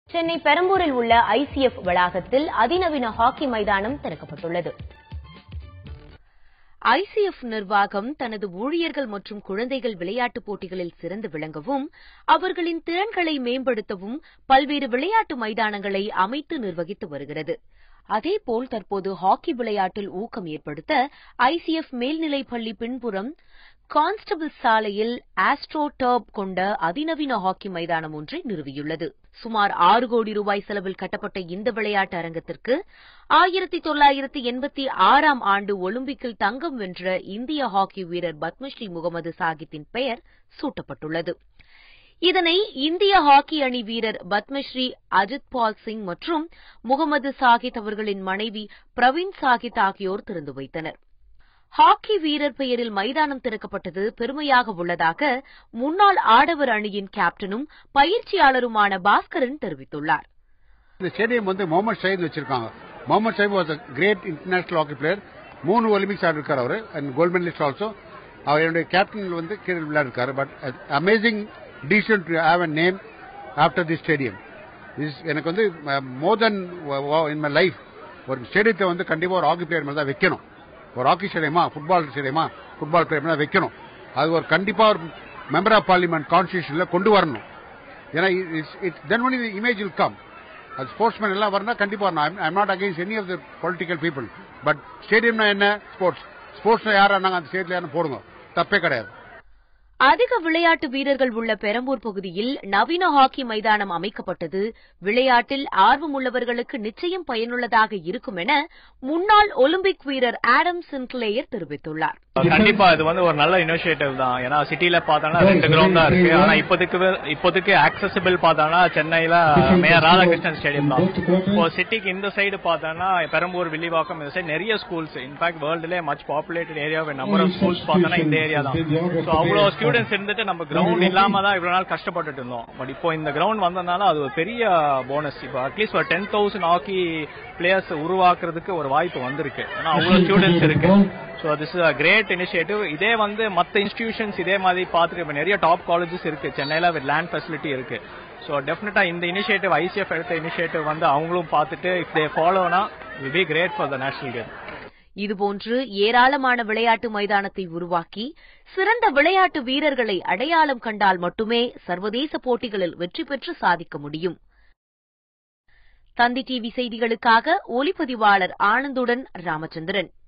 சென்னை பெரம்பூரில் உள்ள ஐசிஎஃப் வளாகத்தில் அதிநவீன ஹாக்கி மைதானம் திறக்கப்பட்டுள்ளது ஐசிஎஃப் நிர்வாகம் தனது ஊழியர்கள் மற்றும் குழந்தைகள் விளையாட்டுப் போட்டிகளில் சிறந்து விளங்கவும் அவர்களின் திறன்களை மேம்படுத்தவும் பல்வேறு விளையாட்டு மைதானங்களை அமைத்து நிர்வகித்து வருகிறது அதேபோல் தற்போது ஹாக்கி விளையாட்டில் ஊக்கம் ஏற்படுத்த ஐசிஎஃப் மேல்நிலைப் பள்ளி பின்புறம் கான்ஸ்டபிள் சாலையில் ஆஸ்ட்ரோ டர்ப் கொண்ட அதிநவீன ஹாக்கி மைதானம் ஒன்றை நிறுவியுள்ளது சுமார் ஆறு கோடி ரூபாய் செலவில் கட்டப்பட்ட இந்த விளையாட்டு அரங்கத்திற்கு ஆயிரத்தி தொள்ளாயிரத்தி எண்பத்தி ஆறாம் ஆண்டு ஒலிம்பிக்கில் தங்கம் வென்ற இந்திய ஹாக்கி வீரர் பத்மஸ்ரீ முகமது சாகித்தின் பெயர் சூட்டப்பட்டுள்ளது இதனை இந்திய ஹாக்கி அணி வீரர் பத்மஸ்ரீ அஜித் பால் சிங் மற்றும் முகமது சாகித் அவர்களின் மனைவி பிரவீன் சாகித் ஆகியோர் திறந்து வைத்தனர் ஹாக்கி வீரர் பெயரில் மைதானம் திறக்கப்பட்டது பெருமையாக உள்ளதாக முன்னாள் ஆடவர் அணியின் கேப்டனும் பயிற்சியாளருமான பாஸ்கரன் தெரிவித்துள்ளார் இந்த ஸ்டேடியம் வந்து முகமது ஷஹீத் வச்சிருக்காங்க Mohammed Shahid was a great international hockey player மூணு ஒலிம்பிக்ஸ் ஆடிருக்காரு அவர் அண்ட் கோல்ட் மெடலிஸ்ட் ஆல்சோ அவர் என்னுடைய கேப்டன் வந்து கீழே விளையாடிருக்காரு but amazing decision to have a name after the stadium எனக்கு வந்து மோர் தென் இன் மை லைஃப் ஒரு ஸ்டேடியத்தை வந்து கண்டிப்பா ஒரு ஹாக்கி பிளேயர் மாதிரி தான் வைக்கணும் ஒரு ஹாக்கி ஸ்டேடியமா ஃபுட்பால் ஸ்டேடியமா ஃபுட்பால் பிளேயர் தான் வைக்கணும் அது ஒரு கண்டிப்பா ஒரு மெம்பர் ஆஃப் பார்லிமெண்ட் கான்ஸ்டியூஷன்ல கொண்டு வரணும் ஏன்னா it's then only image will come அது ஸ்போர்ட்ஸ்மேன் எல்லாம் வரனா கண்டிப்பா வரணும் I'm not against any of the political people but ஸ்டேடியம்னா என்ன ஸ்போர்ட்ஸ் ஸ்போர்ட்ஸ் யார் ஆனாங்க அந்த ஸ்டேட்ல யாரும் போடுங்க தப்பே கிடையாது அதிக விளையாட்டு வீரர்கள் உள்ள பெரம்பூர் பகுதியில் நவீன ஹாக்கி மைதானம் அமைக்கப்பட்டது விளையாட்டில் ஆர்வமுள்ளவர்களுக்கு நிச்சயம் பயனுள்ளதாக இருக்கும் என முன்னாள் ஒலிம்பிக் வீரர் ஆடம் சின்க்லேயர் தெரிவித்துள்ளார் கண்டிப்பா இது வந்து ஒரு நல்ல இனிஷியேட்டிவ் தான் ஏன்னா சிட்டில பார்த்தோம்னா ரெண்டு கிரவுண்ட் தான் இருக்கு ஆனா இப்போதைக்கு இப்போதைக்கு ஆக்சசிபிள் பார்த்தோம்னா சென்னையில மேயர் ராதாகிருஷ்ணன் ஸ்டேடியம் தான் இப்போ சிட்டிக்கு இந்த சைடு பார்த்தோம்னா பெரம்பூர் வில்லிவாக்கம் இந்த சைடு நிறைய ஸ்கூல்ஸ் இன்ஃபேக்ட் வேர்ல்டுலேயே much populated area number of schools பார்த்தோம்னா இந்த ஏரியா தான் ஸோ அவ்வளோ ஸ்டூடெண்ட்ஸ் இருந்துட்டு நம்ம கிரவுண்ட் இல்லாம தான் இவ்வளவு நாள் கஷ்டப்பட்டுட்டு இருந்தோம் பட் இப்போ இந்த கிரவுண்ட் வந்ததுனால அது ஒரு பெரிய போனஸ் இப்போ அட்லீஸ்ட் ஒரு டென் தௌசண்ட் ஹாக்கி பிளேயர்ஸ் உருவாக்குறதுக்கு ஒரு வாய்ப்பு வந்திருக்கு ஏன்னா அவ்வளவு ஸ்டூடெண்ட்ஸ் இருக்கு so this is a great initiative இதே வந்து மற்ற இன்ஸ்டிடியூஷன்ஸ் இதே மாதிரி பார்த்துட்டு இப்போ நிறைய டாப் காலேஜஸ் இருக்கு சென்னையில் வித் லேண்ட் ஃபெசிலிட்டி இருக்கு ஸோ டெஃபினட்டா இந்த இனிஷியேட்டிவ் ஐசிஎஃப் எடுத்த இனிஷியேட்டிவ் வந்து அவங்களும் பார்த்துட்டு if they ஃபாலோனா will be great for the national game இதுபோன்று ஏராளமான விளையாட்டு மைதானத்தை உருவாக்கி சிறந்த விளையாட்டு வீரர்களை அடையாளம் கண்டால் மட்டுமே சர்வதேச போட்டிகளில் வெற்றி பெற்று சாதிக்க முடியும் தந்தி டிவி செய்திகளுக்காக ஒலிப்பதிவாளர் ஆனந்துடன் ராமச்சந்திரன்